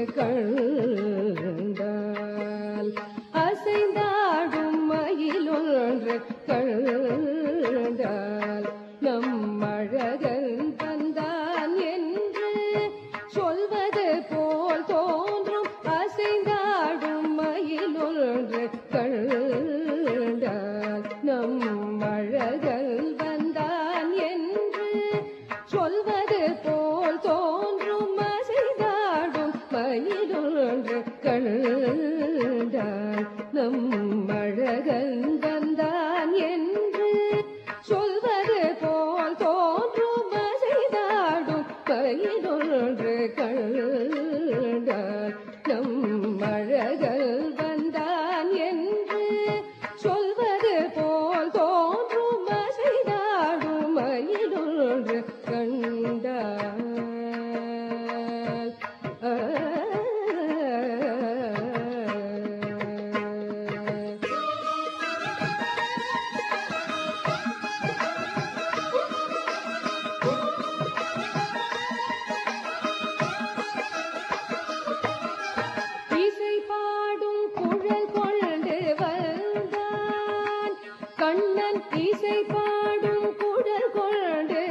கண்டால் அசைந்தாடும் மயிலொன்று கண்டால் நம் அழகன் வந்தான் என்று சொல்வது போல் தோன்றும் அசைந்தாடும் மயிலொன்று கண்டால் நம் அழகன் வந்தான் என்று சொல்வது போல் தோன்றும் அசைந்தாடும் மயிலொன்று கண்டால் நம் அழகன் வந்தான் என்று சொல்வது போல் தோன்றும் அசைந்தாடும் மயிலொன்று கண்டால் நம் அழகல் வந்தான் என்று சொல்வது போல் தோன்றும் அசைந்தாடும் மயிலொன்று கண்டால் ஆ இசை பாடும் குழல் கொண்டு வந்தான் கண்ணன் இசை பாடும் குழல் கொண்டு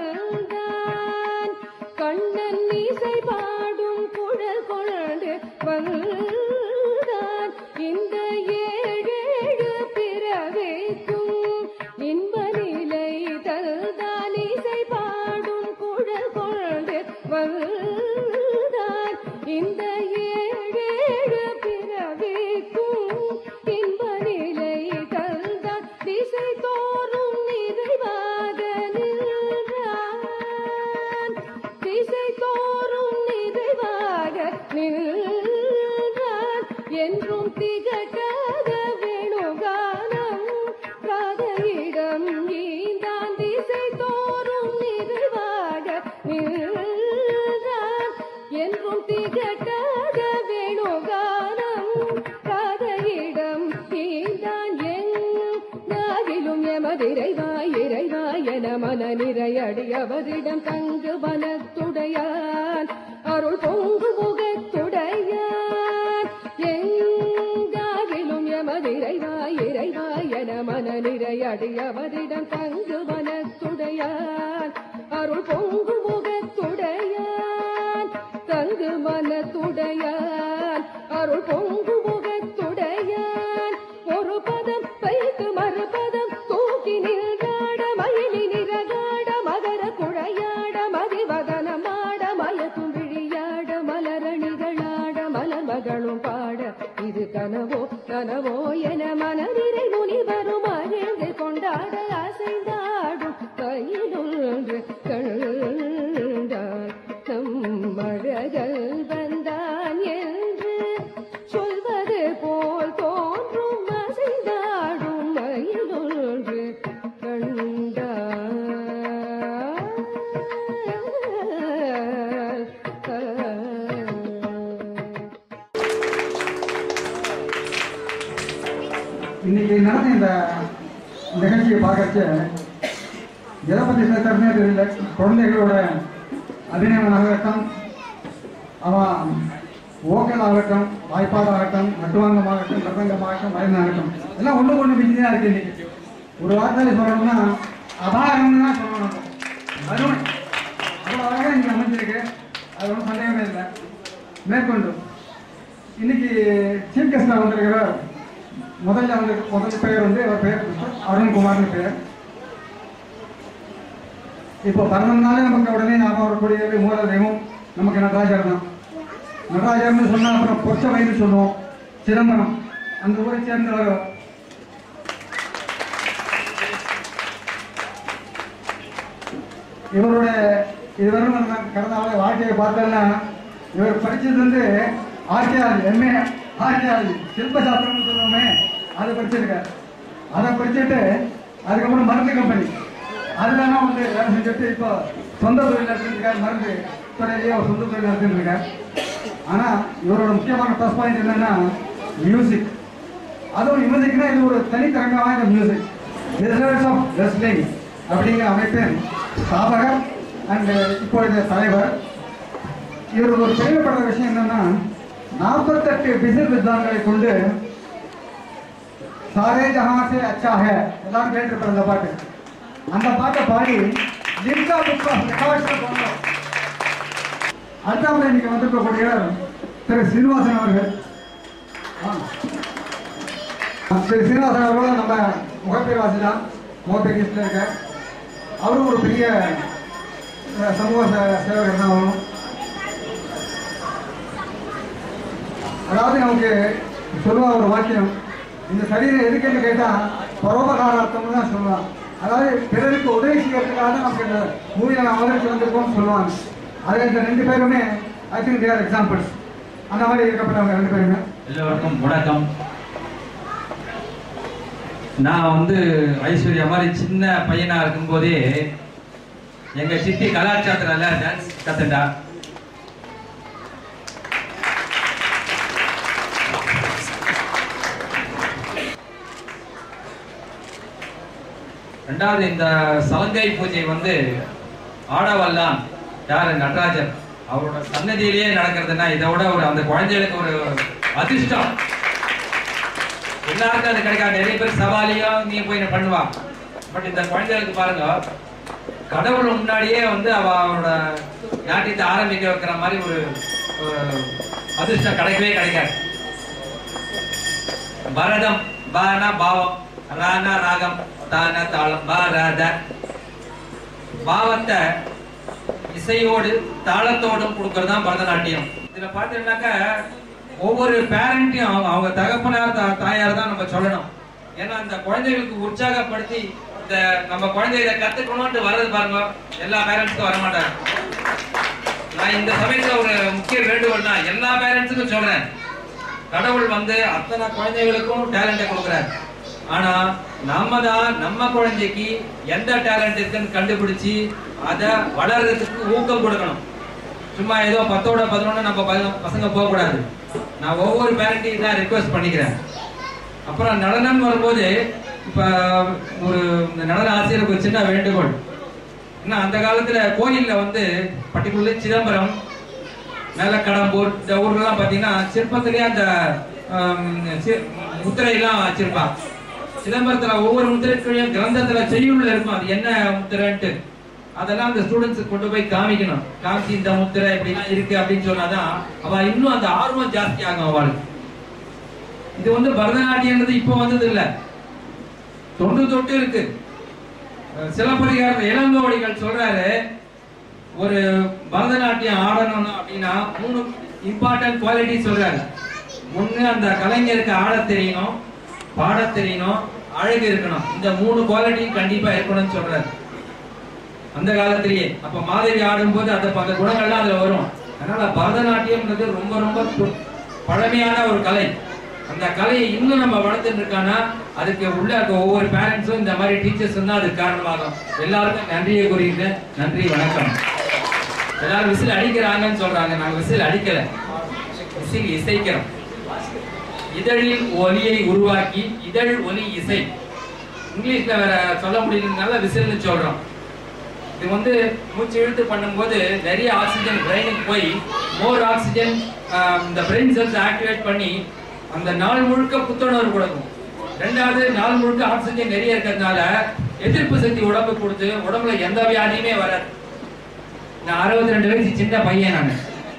வந்தான் கண்ணன் இசை பாடும் குழல் கொண்டு வந்தான் இந்த ஏழேழு பிறவிக்கும் இன்ப நிலை தந்தான் இசை பாடும் குழல் கொண்டு வந்தான் இந்த ஏழேழு பிறவிக்கும் இன்ப நிலை தந்தான் திசை தோறும் நிறைவாக நின்றான் திசை தோறும் நிறைவாக நின்றான் என்றும் திகட்டாத வேணுகானம் ராதையிடம் ஈந்தான் திசை தோறும் நிறைவாக நின்றான் என்றும் திகட்டாத வேணுகானம் ராதையிடம் ஈந்தான் எங்காகிலும் எமதிரைவாய் இறைவாய் என மன நிறையடி அவரிடம் தங்கு வனத்துடையான் அருள் பொங்கு முகத்துடையான் எங்காகிலும் எமதிரைவாய் இறைவாய் என மன நிறையடி அவரிடம் தங்கு வனத்துடையான் அருள் பொங்கு முகத்துடையான் தங்கு மனத்துடையான் அருள் பொங்கு முகத்துடையான் ஒரு பதம் வைத்து மறுபதம் தூக்கி நின்றாட மயிலி நிறகாட மகர குழையாட மதிவதனமாட மயக்கும் விழியாட மலரணிகளாட மலர் மகளும் பாட இது கனவோ கனவோ என மனதிரை முனிவரும் அழிந்து கொண்டாட அசைந்தாடும் கையிலொன்று கண்டான் நம் அழகல் வந்தான் என்று சொல்வது போல் தோன்றும் அசைந்தாடும் மயிலொன்று கண்டான் இன்னைக்கு நடந்த இந்த நிகழ்ச்சியை பார்க்கறச்ச எதை பற்றி பேசுறதுனே தெரியல குழந்தைகளோட அபிநயமாகட்டும் அவன் ஓக்கல் ஆகட்டும் வாய்ப்பாடு ஆகட்டும் நட்டுவாங்கமாகட்டும் பிரபங்கமாகட்டும் வயதாகட்டும் எல்லாம் ஒன்று ஒன்று மிஞ்சி தான் இருக்கு இன்னைக்கு ஒரு வார்த்தையில் சொல்லணும்னா அபாரம்னு தான் சொல்லணும் அருமை அவ்வளோ அழகாக இங்கே அமைஞ்சிருக்கு அது ஒன்றும் சந்தேகமே இல்லை மேற்கொண்டு இன்னைக்கு சீஃப் கெஸ்டாக வந்திருக்கிறார் முதல்ல வந்து முதல் பெயர் வந்து அவர் பெயர் அருண்குமார்னு பெயர் இப்போ பரதம்னாலே நமக்கு உடனே ஞாபகம் வரக்கூடிய மூல தெய்வம் நமக்கு நடராஜர் தான் நடராஜர்னு சொன்னா அப்புறம் பொற்சவைன்னு சொல்லுவோம் சிதம்பரம் அந்த ஊரை சேர்ந்தவர் இவருடைய இதுவரை நம்ம கடந்த கால வாழ்க்கையை பார்த்தோம்னா இவர் படிச்சது வந்து ஆர்கியாலஜி எம்ஏ ஆர்கியாலஜி சில்பசாஸ்திரம்னு சொல்லுவோமே அதை படிச்சிருக்கார் அதை படிச்சுட்டு அதுக்கப்புறம் மருந்து கம்பெனி அதுலலாம் வந்து வேலை செஞ்சுட்டு இப்போ சொந்த தொழில் நடத்திருக்கார் மருந்து துறையிலேயே அவர் சொந்த தொழில் நடத்திருக்கார் ஆனால் இவரோட முக்கியமான ப்ளஸ் பாயிண்ட் என்னன்னா மியூசிக் அதுவும் மியூசிக்னா இது ஒரு தனித்தரங்க வாய்ந்த மியூசிக் ரிசர்வ்ஸ் ஆஃப் ரெஸ்லிங் அப்படிங்கிற அமைப்பின் ஸ்தாபகர் அண்ட் இப்பொழுது தலைவர் இவர் ஒரு பெருமைப்படுற விஷயம் என்னன்னா நாற்பத்தெட்டு பிசில் வித்வான்களை கொண்டு சாரே ஜஹாசே அச்சா ஹே எல்லாரும் கேட்டிருப்பாங்க அந்த பாட்டு அந்த பாட்டை பாடி லிம்கா புக் ஆஃப் ரெக்கார்ட்ஸ்ல போனோம் அடுத்தாமல் இன்னைக்கு வந்திருக்கக்கூடிய திரு சீனிவாசன் அவர்கள் வாங்க. திரு சீனிவாசன் அவர்களும் நம்ம முகப்பேர் வாசி தான் முகப்பேர் லிஸ்டில் இருக்க அவரும் ஒரு பெரிய அஹ், சமூக சே- சேவகர் தான் அவரும் அதாவது நமக்கு சொல்லுவா ஒரு வாக்கியம் இந்த சரீரம் எதுக்குன்னு கேட்டால் பரோபகாரார்த்தம் தான் சொல்லுவான் அதாவது பிறருக்கு உதவி செய்யறதுக்காக தான் நமக்கு இந்த மூவியில் அவதரிச்சு வந்திருக்கோம்னு சொல்லுவாங்க அதில் இந்த ரெண்டு பேருமே ஐ திங்க் தேர் எக்ஸாம்பிள்ஸ் அந்த மாதிரி இருக்கப்பட்டவங்க ரெண்டு பேருமே எல்லோருக்கும் வணக்கம் நான் வந்து ஐஸ்வர்யா மாதிரி சின்ன பையனா இருக்கும்போதே எங்க சித்தி கலாச்சாரத்துல டான்ஸ் கத்துட்டா ரெண்டாவது இந்த சலங்கை பூஜை வந்து ஆடவல்லான் யாரு நடராஜர் அவரோட சன்னதியிலேயே நடக்கிறதுனா இதை விட ஒரு அந்த குழந்தைகளுக்கு ஒரு அதிர்ஷ்டம் எல்லாருக்கும் அது கிடைக்காது நிறைய பேர் சவாலியும் நீ போய் பண்ணுவா பட் இந்த குழந்தைகளுக்கு பாருங்க கடவுள் முன்னாடியே வந்து அவ அவரோட நாட்டியத்தை ஆரம்பிக்க வைக்கிற மாதிரி ஒரு ஒரு அதிர்ஷ்டம் கிடைக்கவே கிடைக்காது பரதம் பானா பாவம் ரானா ராகம் தான தாளம் பாரத பாவத்தை இசையோடு தாளத்தோடும் கொடுக்கறது தான் பரதநாட்டியம் இதுல பாத்தீங்கன்னாக்க ஒவ்வொரு பேரண்ட்டையும் அவங்க அவங்க தகப்பனார் தா- தாயார் தான் நம்ம சொல்லணும் ஏன்னா அந்த குழந்தைகளுக்கு உற்சாகப்படுத்தி இந்த நம்ம குழந்தை இதை கத்துக்கணும்னு வர்றது பாருங்க எல்லா பேரண்ட்ஸுக்கும் வர மாட்டாங்க நான் இந்த சமயத்துல ஒரு முக்கிய வேண்டுகோள் தான் எல்லா பேரண்ட்ஸுக்கும் சொல்றேன் கடவுள் வந்து அத்தனை குழந்தைகளுக்கும் டேலண்ட்டை கொடுக்குறாரு ஆனா நம்ம தான் நம்ம குழந்தைக்கு எந்த டேலண்ட் இருக்குன்னு கண்டுபிடிச்சு அதை வளர்றதுக்கு ஊக்கம் கொடுக்கணும் சும்மா ஏதோ பத்தோட பதினொன்னு நம்ம பசங்க- பசங்க போகக்கூடாது நான் ஒவ்வொரு பேரண்ட்டையும் தான் ரிக்வெஸ்ட் பண்ணிக்கிறேன் அப்புறம் நடனம் வரும்போது இப்ப ஒரு இந்த நடன ஆசிரியருக்கு ஒரு சின்ன வேண்டுகோள் ஏன்னா அந்த காலத்துல கோயில்ல வந்து பர்டிகுலர் சிதம்பரம் மேல கடம்பூர் இந்த ஊர்லாம் பாத்தீங்கன்னா சிற்பத்திலேயே அந்த ஆம், சி- முத்திரையெல்லாம் வச்சிருப்பான் சிதம்பரத்துல ஒவ்வொரு முத்திரைக்குள்ளையும் கிரந்தத்துல செய்யுள்ள இருக்கும் அது என்ன முத்திரைன்ட்டு அதெல்லாம் அந்த ஸ்டூடெண்ட்ஸ் கொண்டு போய் காமிக்கணும் காமிச்சு இந்த முத்திரை இப்படிலாம் இருக்கு அப்படின்னு சொன்னாதான் அவ இன்னும் அந்த ஆர்வம் ஜாஸ்தி ஆகும் அவளுக்கு இது வந்து பரதநாட்டியம்ன்றது இப்போ வந்தது இல்ல தொன்று தொட்டு இருக்கு அஹ் சிலப்பதிகாரத்துல இளங்கோவடிகள் சொல்றாரு ஒரு பரதநாட்டியம் ஆடணும் அப்படின்னா மூணு இம்பார்ட்டன்ட் குவாலிட்டி சொல்றாரு ஒண்ணு அந்த கலைஞருக்கு ஆடத் தெரியணும் பாடத் தெரியணும் அழகு இருக்கணும் இந்த மூணு குவாலிட்டி கண்டிப்பா இருக்கணும்னு சொல்றாரு அந்த காலத்திலேயே அப்ப மாதவி ஆடும்போது அந்த அந்த குணங்கள்லாம் அதுல வரும் அதனால பரதநாட்டியம்ன்றது ரொம்ப ரொம்ப து- பழமையான ஒரு கலை அந்த கலையை இன்னும் நம்ம வளர்த்துட்டு இருக்கானா அதுக்கு உள்ள இருக்க ஒவ்வொரு பேரண்ட்ஸும் இந்த மாதிரி டீச்சர்ஸ் தான் அதுக்கு காரணமாகும் எல்லாருக்கும் நன்றியை கூறிக்கிறேன் நன்றி வணக்கம் எல்லாரும் விசில் அடிக்கிறாங்கன்னு சொல்றாங்க நாங்க விசில் அடிக்கல விசில் இசைக்கிறோம் இதழில் ஒலியை உருவாக்கி இதழ் ஒலி இசை இங்கிலீஷ்ல வேற சொல்ல முடியலனால விசில்னு சொல்றோம் இது வந்து மூச்சு இழுத்து பண்ணும்போது நிறைய ஆக்சிஜன் பிரெயினுக்கு போய் மோர் ஆக்சிஜன் இந்த பிரெயின் செல்ஸ் ஆக்டிவேட் பண்ணி அந்த நாள் முழுக்க புத்துணர்வு கொடுக்கும் ரெண்டாவது நாள் முழுக்க ஆக்சிஜன் நிறைய இருக்கிறதுனால எதிர்ப்பு சக்தி உடம்பு கொடுத்து உடம்புல எந்த வியாதியுமே வராது நான் அறுபத்தி ரெண்டு வயசு சின்ன பையன் நான்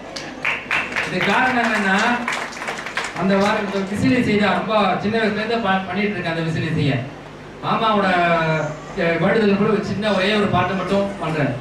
இது காரணம் என்னன்னா அந்த வாரம் இந்த விசிலி செய்த ரொம்ப சின்ன வயசுல இருந்து ப- பண்ணிட்டு இருக்கேன் அந்த விசிலி செய்ய மாமாவோட அஹ், வேண்டுதல் கூட ஒரு சின்ன ஒரே ஒரு பாட்டு மட்டும் பண்றேன்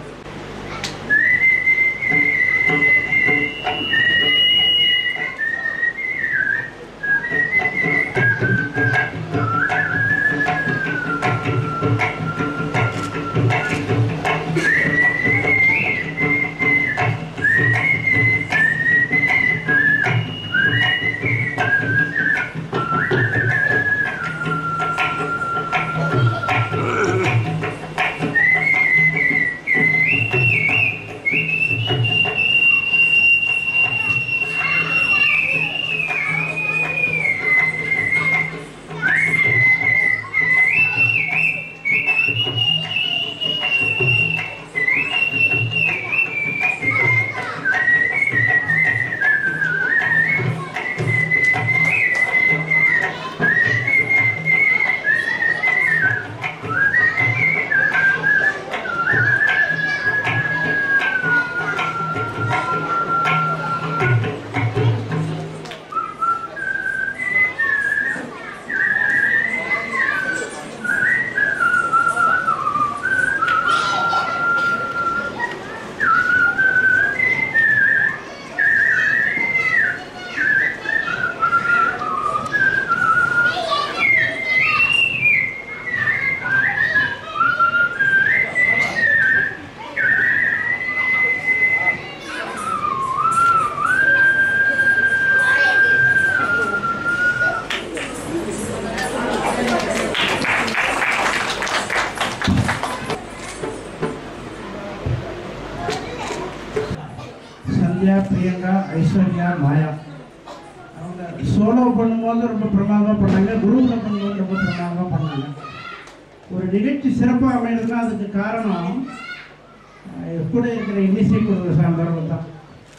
சந்தியா பிரியங்கா ஐஸ்வர்யா மாயா அவங்க சோலோ பண்ணும்போது ரொம்ப பிரமாதமாக பண்ணாங்க குரூப்பில் பண்ணும்போது ரொம்ப பிரமாதமாக பண்ணாங்க ஒரு நிகழ்ச்சி சிறப்பாக அமைகிறதுனா அதுக்கு காரணம் அஹ், கூட இருக்கிற இன்னிசை குழுவை சார்ந்தவர்கள் தான்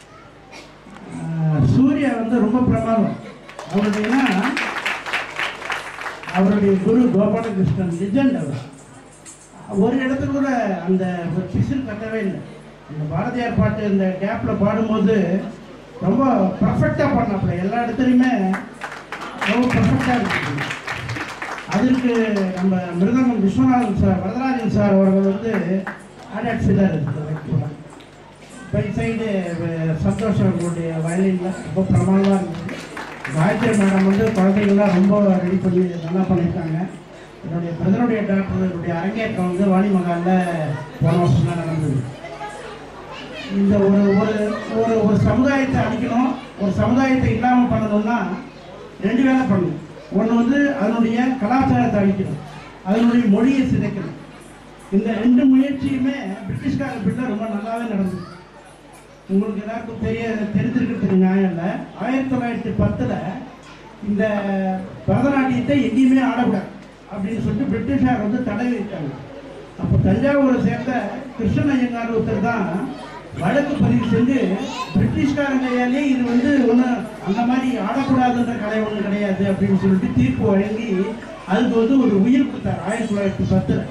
அஹ், சூர்யா வந்து ரொம்ப பிரமாதம் அவருடையனா அவருடைய குரு கோபாலகிருஷ்ணன் லிஜெண்ட் அவர் ஒரு இடத்துல கூட அந்த ஒரு பிசில் கட்டவே இல்லை அந்த பாரதியார் பாட்டு இந்த கேப்பில் பாடும்போது ரொம்ப பர்ஃபெக்டாக பண்ணாப்புல எல்லா இடத்துலையுமே ரொம்ப பர்ஃபெக்டாக இருந்துச்சு அதற்கு நம்ம மிருதங்கம் விஸ்வநாதன் சார் வரதராஜன் சார் அவர்கள் வந்து ஆடாட் ஃபில்லர் பை சைடு சந்தோஷ் அவர்களுடைய வயலினில் ரொம்ப பிரமாதமாக இருந்துச்சு காயத்ரி மேடம் வந்து குழந்தைங்களாம் ரொம்ப ரெடி பண்ணி நல்லா பண்ணியிருக்காங்க என்னுடைய பிரதருடைய டாக்டருடைய அரங்கேற்றம் வந்து வாணி மகாலில் போன வருஷம் தான் நடந்தது இந்த ஒரு ஒரு ஒரு ஒரு சமுதாயத்தை அழிக்கணும் ஒரு சமுதாயத்தை இல்லாமல் பண்ணணும்னா ரெண்டு வேலை பண்ணணும் ஒன்று வந்து அதனுடைய கலாச்சாரத்தை அழிக்கணும் அதனுடைய மொழியை சிதைக்கணும் இந்த ரெண்டு முயற்சியுமே பிரிட்டிஷ்கார பிள்ளை ரொம்ப நல்லாவே நடந்தது உங்களுக்கு எல்லாருக்கும் தெரிய தெரிஞ்சிருக்கிறதுக்கு நியாயம் இல்லை ஆயிரத்தி தொள்ளாயிரத்தி பத்தில் இந்த பரதநாட்டியத்தை எங்கேயுமே ஆடக்கூடாது அப்படின்னு சொல்லிட்டு பிரிட்டிஷார் வந்து தடை வைத்தாங்க அப்போ தஞ்சாவூரை சேர்ந்த கிருஷ்ணன் ஐயங்கார் ஒருத்தர் தான் வழக்கு பதிவு செஞ்சு பிரிட்டிஷ்காரங்க கையாலே இது வந்து ஒன்று அந்த மாதிரி ஆடக்கூடாதுன்ற கலை ஒன்று கிடையாது அப்படின்னு சொல்லிட்டு தீர்ப்பு வழங்கி அதுக்கு வந்து ஒரு உயிர் கொடுத்தார் ஆயிரத்தி தொள்ளாயிரத்தி பத்தில்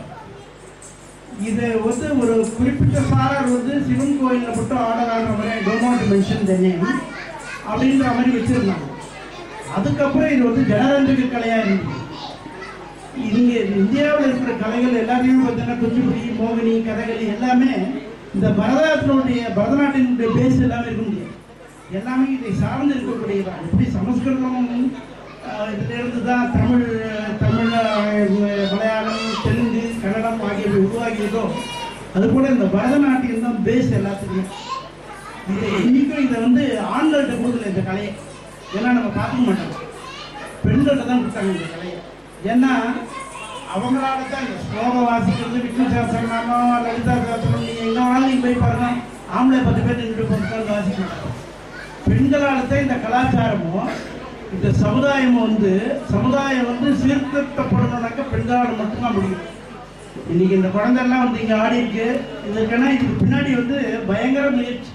இது வந்து ஒரு குறிப்பிட்ட சாரர் வந்து சிவன் கோயிலில் மட்டும் ஆடலான்ற மாதிரி don't want mention the name அப்படின்ற மாதிரி வச்சிருந்தாங்க அதுக்கப்புறம் இது வந்து ஜனரஞ்சக கலையாக இருந்துச்சு இங்கே இந்தியாவில் இருக்கிற கலைகள் எல்லாத்தையும் பார்த்தீங்கன்னா குச்சிப்புடி மோகினி கதகளி எல்லாமே இந்த பரதநாட்டினுடைய பரதநாட்டினுடைய பேஸ் எல்லாமே இருக்க முடியாது எல்லாமே இதை சார்ந்து இருக்கக்கூடியதான் எப்படி சமஸ்கிருதம் ஆஹ், இதிலிருந்து தான் தமிழ் தமிழ் ஆஹ், மலையாளம் தெலுங்கு கன்னடம் ஆகியவை உருவாகியதோ அதுபோல இந்த பரதநாட்டியம் தான் பேஸ் எல்லாத்துக்குமே இதை இன்னைக்கும் இதை வந்து ஆண்கள்கிட்ட கொடுக்கல இந்த கலையை ஏன்னா நம்ம பார்க்க மாட்டோம் பெண்கள்கிட்ட தான் கொடுத்தாங்க இந்த கலையை ஏன்னா அவங்களால தான் இந்த ஸ்லோகம் வாசிக்கிறது விஷ்ணு சாஸ்திரநாமம் லலிதா சாஸ்திரம் நீங்கள் எங்கே வேணாலும் நீங்கள் போய் பாருங்க ஆம்பளை பத்து பேர் நின்று உட்காந்து வாசிக்க மாட்டாங்க பெண்களால் தான் இந்த கலாச்சாரமும் இந்த சமுதாயம் வந்து சமுதாயம் வந்து சீர்திருத்தப்படணும்னாக்க பெண்களால் மட்டும்தான் முடியும் இன்னைக்கு இந்த குழந்தைலாம் வந்து இங்கே ஆடி இருக்கு இதுக்குன்னா இதுக்கு பின்னாடி வந்து பயங்கர முயற்சி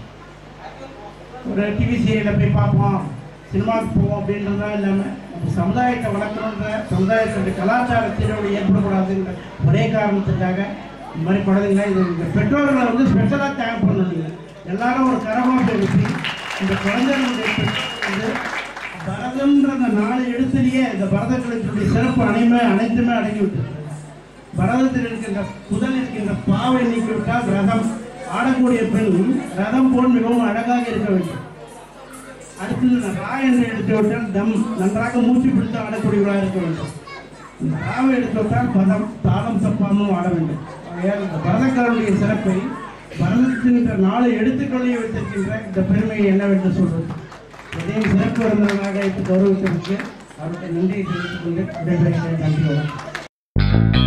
ஒரு டிவி சீரியலில் போய் பார்ப்போம் சினிமாவுக்கு போவோம் அப்படின்றதுலாம் இல்லாமல் நம்ம சமுதாயத்தை வளர்க்கணுன்ற சமுதாயத்துடைய கலாச்சாரத்தினோட ஏற்படக்கூடாதுன்ற ஒரே காரணத்துக்காக இந்த மாதிரி குழந்தைங்க இது இந்த பெற்றோர்களை வந்து ஸ்பெஷலாக தேங்க் பண்ணணும் நீங்கள் எல்லாரும் ஒரு கரகோட்டை எழுப்பி இந்த குழந்தைகளுடைய பெற்றோர்கள் வந்து பரதம்ன்ற அந்த நாலு எழுத்துலேயே இந்த பரத கலைஞருடைய சிறப்பு அனைமே அனைத்துமே அடங்கி விட்டுருக்கு பரதத்தில் இருக்கின்ற முதல் இருக்கின்ற பாவை நீக்கிவிட்டால் ரதம் ஆடக்கூடிய பெண் ரதம் போல் மிகவும் அழகாக இருக்க வேண்டும் அடுத்தது ரா என்று எடுத்து விட்டால் தம் நன்றாக மூச்சு பிடித்து ஆடக்கூடியவராக இருக்க வேண்டும் இந்த ராவை எடுத்து விட்டால் பதம் தாளம் தப்பாமல் ஆட வேண்டும் ஆகையால் இந்த பரதக்காரனுடைய சிறப்பை பரதத்தின்ற நாலு எழுத்துக்களையும் வைத்திருக்கின்ற இந்த பெருமையை என்னவென்று சொல்வது எதையும் சிறப்பு விருந்தினராக வைத்து கௌரவித்ததற்கு அவருடைய நன்றியை தெரிவித்துக் கொண்டு விடைபெறுகிறேன் நன்றி வணக்கம்